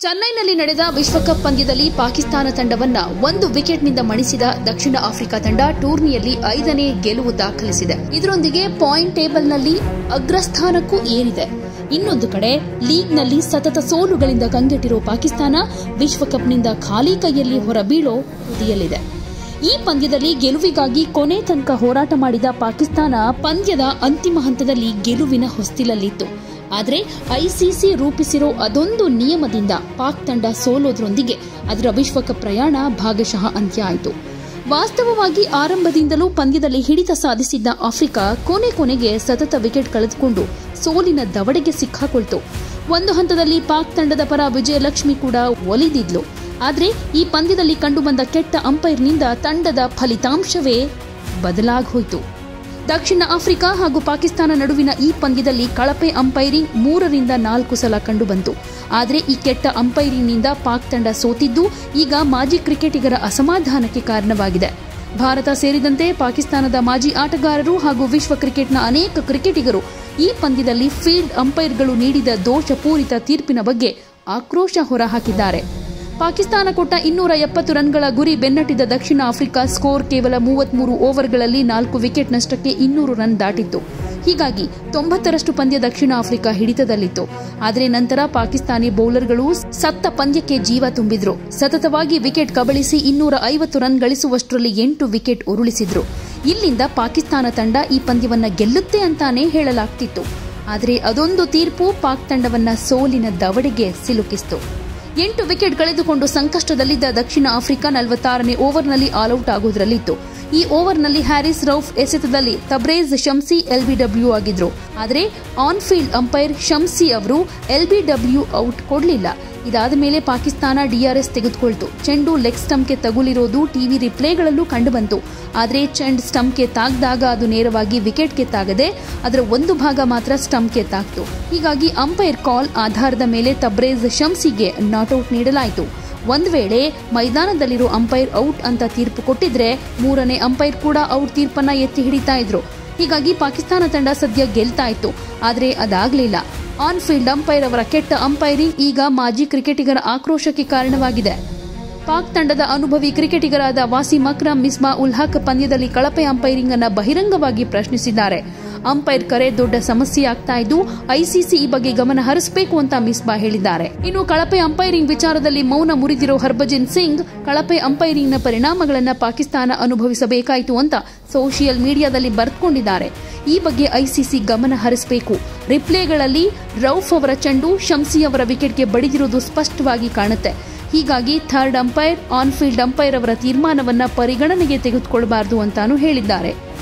ಚೆನ್ನೈನಲ್ಲಿ ನಡೆದ ವಿಶ್ವಕಪ್ ಪಂದ್ಯದಲ್ಲಿ ಪಾಕಿಸ್ತಾನ ತಂಡವನ್ನ ಒಂದು ವಿಕೆಟ್ನಿಂದ ಮಣಿಸಿದ ದಕ್ಷಿಣ ಆಫ್ರಿಕಾ ತಂಡ ಟೂರ್ನಿಯಲ್ಲಿ ಐದನೇ ಗೆಲುವು ದಾಖಲಿಸಿದೆ ಇದರೊಂದಿಗೆ ಪಾಯಿಂಟ್ ಟೇಬಲ್ನಲ್ಲಿ ಅಗ್ರಸ್ಥಾನಕ್ಕೂ ಏರಿದೆ ಇನ್ನೊಂದು ಕಡೆ ಲೀಗ್ನಲ್ಲಿ ಸತತ ಸೋಲುಗಳಿಂದ ಕಂಗೆಟ್ಟಿರೋ ಪಾಕಿಸ್ತಾನ ವಿಶ್ವಕಪ್ನಿಂದ ಖಾಲಿ ಕೈಯಲ್ಲಿ ಹೊರಬೀಳೋ ತುದಿಯಲ್ಲಿದೆ ಈ ಪಂದ್ಯದಲ್ಲಿ ಗೆಲುವಿಗಾಗಿ ಕೊನೆ ತನಕ ಹೋರಾಟ ಮಾಡಿದ ಪಾಕಿಸ್ತಾನ ಪಂದ್ಯದ ಅಂತಿಮ ಹಂತದಲ್ಲಿ ಗೆಲುವಿನ ಹೊಸ್ತಿಲಲ್ಲಿತ್ತು ಆದರೆ ಐಸಿಸಿ ರೂಪಿಸಿರೋ ಅದೊಂದು ನಿಯಮದಿಂದ ಪಾಕ್ ತಂಡ ಸೋಲೋದ್ರೊಂದಿಗೆ ಅದರ ವಿಶ್ವಕಪ್ ಪ್ರಯಾಣ ಭಾಗಶಃ ಅಂತ್ಯ ಆಯಿತು ವಾಸ್ತವವಾಗಿ ಆರಂಭದಿಂದಲೂ ಪಂದ್ಯದಲ್ಲಿ ಹಿಡಿತ ಸಾಧಿಸಿದ್ದ ಆಫ್ರಿಕಾ ಕೊನೆ ಕೊನೆಗೆ ಸತತ ವಿಕೆಟ್ ಕಳೆದುಕೊಂಡು ಸೋಲಿನ ದವಡೆಗೆ ಸಿಕ್ಕಾಕೊಳ್ತು ಒಂದು ಹಂತದಲ್ಲಿ ಪಾಕ್ ತಂಡದ ಪರ ವಿಜಯಲಕ್ಷ್ಮಿ ಕೂಡ ಒಲಿದಿದ್ಲು ಆದರೆ ಈ ಪಂದ್ಯದಲ್ಲಿ ಕಂಡುಬಂದ ಕೆಟ್ಟ ಅಂಪೈರ್ನಿಂದ ತಂಡದ ಫಲಿತಾಂಶವೇ ಬದಲಾಗೋಯ್ತು ದಕ್ಷಿಣ ಆಫ್ರಿಕಾ ಹಾಗೂ ಪಾಕಿಸ್ತಾನ ನಡುವಿನ ಈ ಪಂದ್ಯದಲ್ಲಿ ಕಳಪೆ ಅಂಪೈರಿಂಗ್ ಮೂರರಿಂದ ನಾಲ್ಕು ಸಲ ಕಂಡುಬಂತು ಆದರೆ ಈ ಕೆಟ್ಟ ಅಂಪೈರಿಂಗ್ನಿಂದ ಪಾಕ್ ತಂಡ ಸೋತಿದ್ದು ಈಗ ಮಾಜಿ ಕ್ರಿಕೆಟಿಗರ ಅಸಮಾಧಾನಕ್ಕೆ ಕಾರಣವಾಗಿದೆ ಭಾರತ ಸೇರಿದಂತೆ ಪಾಕಿಸ್ತಾನದ ಮಾಜಿ ಆಟಗಾರರು ಹಾಗೂ ವಿಶ್ವ ಕ್ರಿಕೆಟ್ನ ಅನೇಕ ಕ್ರಿಕೆಟಿಗರು ಈ ಪಂದ್ಯದಲ್ಲಿ ಫೀಲ್ಡ್ ಅಂಪೈರ್ಗಳು ನೀಡಿದ ದೋಷಪೂರಿತ ತೀರ್ಪಿನ ಬಗ್ಗೆ ಆಕ್ರೋಶ ಹೊರಹಾಕಿದ್ದಾರೆ ಪಾಕಿಸ್ತಾನ ಕೊಟ್ಟ ಇನ್ನೂರ ಎಪ್ಪತ್ತು ರನ್ಗಳ ಗುರಿ ಬೆನ್ನಟ್ಟಿದ ದಕ್ಷಿಣ ಆಫ್ರಿಕಾ ಸ್ಕೋರ್ ಕೇವಲ ಮೂವತ್ಮೂರು ಓವರ್ಗಳಲ್ಲಿ ನಾಲ್ಕು ವಿಕೆಟ್ ನಷ್ಟಕ್ಕೆ ಇನ್ನೂರು ರನ್ ದಾಟಿತ್ತು ಹೀಗಾಗಿ ತೊಂಬತ್ತರಷ್ಟು ಪಂದ್ಯ ದಕ್ಷಿಣ ಆಫ್ರಿಕಾ ಹಿಡಿತದಲ್ಲಿತ್ತು ಆದರೆ ನಂತರ ಪಾಕಿಸ್ತಾನಿ ಬೌಲರ್ಗಳು ಸತ್ತ ಪಂದ್ಯಕ್ಕೆ ಜೀವ ತುಂಬಿದ್ರು ಸತತವಾಗಿ ವಿಕೆಟ್ ಕಬಳಿಸಿ ಇನ್ನೂರ ಐವತ್ತು ರನ್ ಗಳಿಸುವಷ್ಟರಲ್ಲಿ ಎಂಟು ವಿಕೆಟ್ ಉರುಳಿಸಿದ್ರು ಇಲ್ಲಿಂದ ಪಾಕಿಸ್ತಾನ ತಂಡ ಈ ಪಂದ್ಯವನ್ನ ಗೆಲ್ಲುತ್ತೆ ಅಂತಾನೆ ಹೇಳಲಾಗ್ತಿತ್ತು ಆದರೆ ಅದೊಂದು ತೀರ್ಪು ಪಾಕ್ ತಂಡವನ್ನ ಸೋಲಿನ ದವಡೆಗೆ ಸಿಲುಕಿಸಿತು ಎಂಟು ವಿಕೆಟ್ ಕಳೆದುಕೊಂಡು ಸಂಕಷ್ಟದಲ್ಲಿದ್ದ ದಕ್ಷಿಣ ಆಫ್ರಿಕಾ ನಲವತ್ತಾರನೇ ಓವರ್ನಲ್ಲಿ ಆಲ್ಔಟ್ ಆಗುವುದರಲ್ಲಿತ್ತು ಈ ಓವರ್ನಲ್ಲಿ ಹ್ಯಾರಿಸ್ ರೌಫ್ ಎಸೆತದಲ್ಲಿ ತಬ್ರೇಜ್ ಶಂಸಿ ಎಲ್ಬಿಡಬ್ಲ್ಯೂ ಆಗಿದ್ರು ಆದರೆ ಆನ್ ಫೀಲ್ಡ್ ಅಂಪೈರ್ ಶಂಸಿ ಅವರು ಎಲ್ಬಿಡಬ್ಲ್ಯೂ ಔಟ್ ಕೊಡಲಿಲ್ಲ ಇದಾದ ಮೇಲೆ ಪಾಕಿಸ್ತಾನ ಡಿಆರ್ಎಸ್ ತೆಗೆದುಕೊಳ್ತು ಚೆಂಡು ಲೆಗ್ ಸ್ಟಂಪ್ಗೆ ತಗುಲಿರೋದು ಟಿವಿ ರಿಪ್ಲೇಗಳಲ್ಲೂ ಕಂಡುಬಂತು ಆದರೆ ಚೆಂಡ್ ಸ್ಟಂಪ್ಗೆ ತಾಗ್ದಾಗ ಅದು ನೇರವಾಗಿ ವಿಕೆಟ್ಗೆ ತಾಗದೆ ಅದರ ಒಂದು ಭಾಗ ಮಾತ್ರ ಸ್ಟಂಪ್ಗೆ ತಾಗ್ತು ಹೀಗಾಗಿ ಅಂಪೈರ್ ಕಾಲ್ ಆಧಾರದ ಮೇಲೆ ತಬ್ರೇಜ್ ಶಂಸಿಗೆ ನಾಟ್ಔಟ್ ನೀಡಲಾಯಿತು ಒಂದ್ ವೇಳೆ ಮೈದಾನದಲ್ಲಿರೋ ಅಂಪೈರ್ ಔಟ್ ಅಂತ ತೀರ್ಪು ಕೊಟ್ಟಿದ್ರೆ ಮೂರನೇ ಅಂಪೈರ್ ಕೂಡ ಔಟ್ ತೀರ್ಪನ್ನ ಎತ್ತಿ ಹಿಡಿತಾ ಇದ್ರು ಹೀಗಾಗಿ ಪಾಕಿಸ್ತಾನ ತಂಡ ಸದ್ಯ ಗೆಲ್ತಾ ಇತ್ತು ಆದರೆ ಅದಾಗ್ಲಿಲ್ಲ ಆನ್ ಫೀಲ್ಡ್ ಅಂಪೈರ್ ಅವರ ಕೆಟ್ಟ ಅಂಪೈರಿಂಗ್ ಈಗ ಮಾಜಿ ಕ್ರಿಕೆಟಿಗರ ಆಕ್ರೋಶಕ್ಕೆ ಕಾರಣವಾಗಿದೆ ಪಾಕ್ ತಂಡದ ಅನುಭವಿ ಕ್ರಿಕೆಟಿಗರಾದ ವಾಸಿಂ ಅಕ್ರಮ್ ಮಿಸ್ಮಾ ಉಲ್ ಹಕ್ ಪಂದ್ಯದಲ್ಲಿ ಕಳಪೆ ಅಂಪೈರಿಂಗ್ ಅನ್ನ ಬಹಿರಂಗವಾಗಿ ಪ್ರಶ್ನಿಸಿದ್ದಾರೆ ಅಂಪೈರ್ ಕರೆ ದೊಡ್ಡ ಸಮಸ್ಯೆ ಆಗ್ತಾ ಇದ್ದು ಐಸಿಸಿ ಈ ಬಗ್ಗೆ ಗಮನ ಹರಿಸಬೇಕು ಅಂತ ಮಿಸ್ಬಾ ಹೇಳಿದ್ದಾರೆ ಇನ್ನು ಕಳಪೆ ಅಂಪೈರಿಂಗ್ ವಿಚಾರದಲ್ಲಿ ಮೌನ ಮುರಿದಿರೋ ಹರ್ಭಜನ್ ಸಿಂಗ್ ಕಳಪೆ ಅಂಪೈರಿಂಗ್ನ ಪರಿಣಾಮಗಳನ್ನ ಪಾಕಿಸ್ತಾನ ಅನುಭವಿಸಬೇಕಾಯಿತು ಅಂತ ಸೋಷಿಯಲ್ ಮೀಡಿಯಾದಲ್ಲಿ ಬರೆದುಕೊಂಡಿದ್ದಾರೆ ಈ ಬಗ್ಗೆ ಐಸಿಸಿ ಗಮನ ಹರಿಸಬೇಕು ರಿಪ್ಲೇಗಳಲ್ಲಿ ರೌಫ್ ಅವರ ಚೆಂಡು ಶಂಸಿ ಅವರ ವಿಕೆಟ್ಗೆ ಬಡಿದಿರುವುದು ಸ್ಪಷ್ಟವಾಗಿ ಕಾಣುತ್ತೆ ಹೀಗಾಗಿ third umpire on field umpire ಅವರ ತೀರ್ಮಾನವನ್ನ ಪರಿಗಣನೆಗೆ ತೆಗೆದುಕೊಳ್ಳಬಾರದು ಅಂತಾನೂ ಹೇಳಿದ್ದಾರೆ